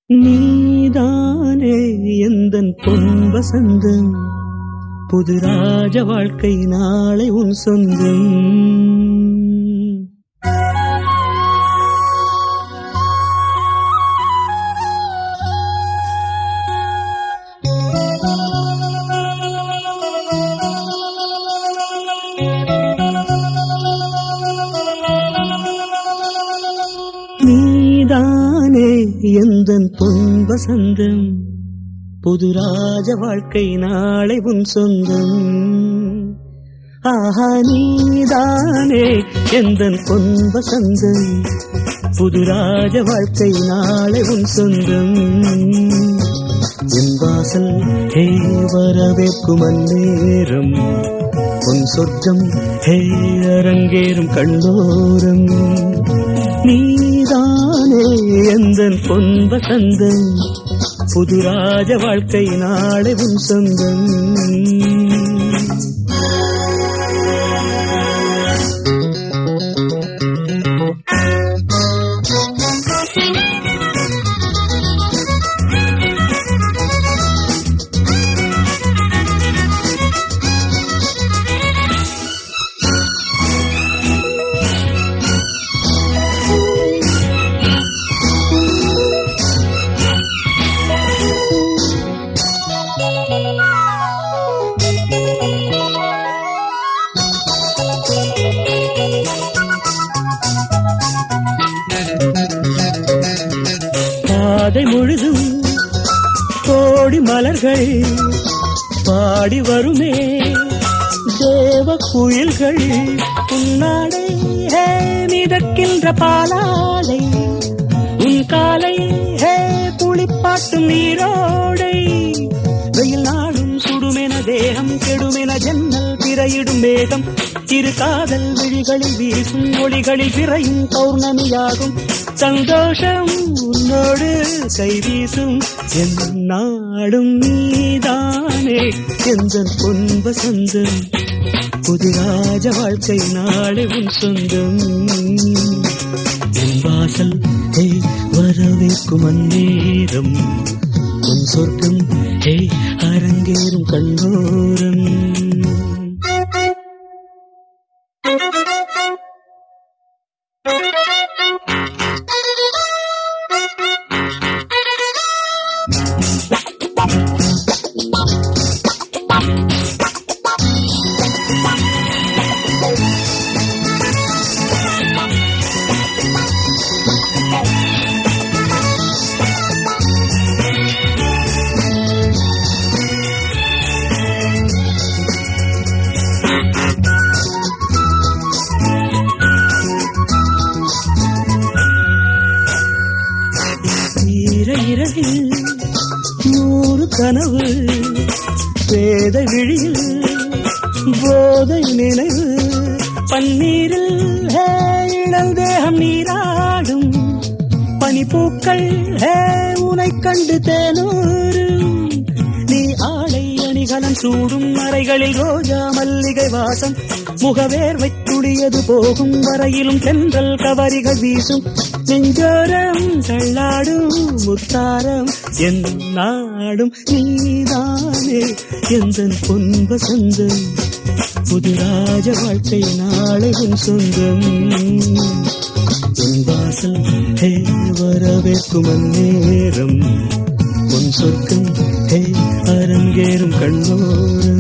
நீதானே எந்தன் பொன் வசந்தம் புது ராஜ வாழ்க்கை நாளை உன் சொந்தம் நீதானே எந்தன் பொன் வசந்தம் புது ராஜ வாழ்க்கை நாளை உன் சொந்தம் ஆஹா நீதானே எந்தன் பொன் வசந்தம் புது ராஜ வாழ்க்கை நாளை உன் சொந்தம் என் வாசல் ஹே வரவேற்கும் அந்நேரம் உன் சொர்க்கம் ஹே அரங்கேறும் கண்ணோரம் நீதானே எந்தன் பொன் வசந்தம் புது ராஜ வாழ்க்கை நாளை உன் சொந்தம் பாதை முழுதும் கோடி மலர்கள் பாடி வருமே தேவ குயில்கள் உன்னாடை ஹே மிதக்கின்ற பாலாடை உன் காலை ஹே குளிப்பாட்டும் நீரோடை வெயில் நாளும் சுடுமென தேகம் கெடுமென ஜன்னல் திரையிடும் மேகம் இரு காதல் விழிகளில் வீசும் ஒளிகளில் விரையும் பௌர்ணமியாகும் சந்தோஷம் உன்னோடு கை வீசும் என் நாடும் நீதானே எந்த பொன் வசந்தம் புது ராஜ வாழ்க்கை நாளை உன் சொந்தம் என் வாசல் ஹே வரவேற்கும் அந்நேரம் உன் சொர்க்கம் ஹே அரங்கேறும் கண்ணோரம் ஈர இரவில் நூறு கனவு வேத விழியில் போதை நினைவு பன்னீரில் ஹே இளம் தேகம் நீராடும் பனிப்பூக்கள் ஹே உனை கண்டு தேனூரும் நீ ஆடை அணிகலன் சூடும் அறைகளில் ரோஜா மல்லிகை வாசம் முகவேர்வை துளியது போகும் வரையிலும் தென்றல் கவரிகள் வீசும் நெஞ்சோரம் தள்ளாடும் முத்தாரம் என் நாடும் நீதானே எந்த பொன் வசந்தம் புது ராஜ வாழ்க்கை நாளை உன் சொந்தம் உன் வாசல் ஹே வரவேற்கும் அந்நேரம் உன் சொர்க்கம் ஹே அரங்கேறும் கண்ணோரம்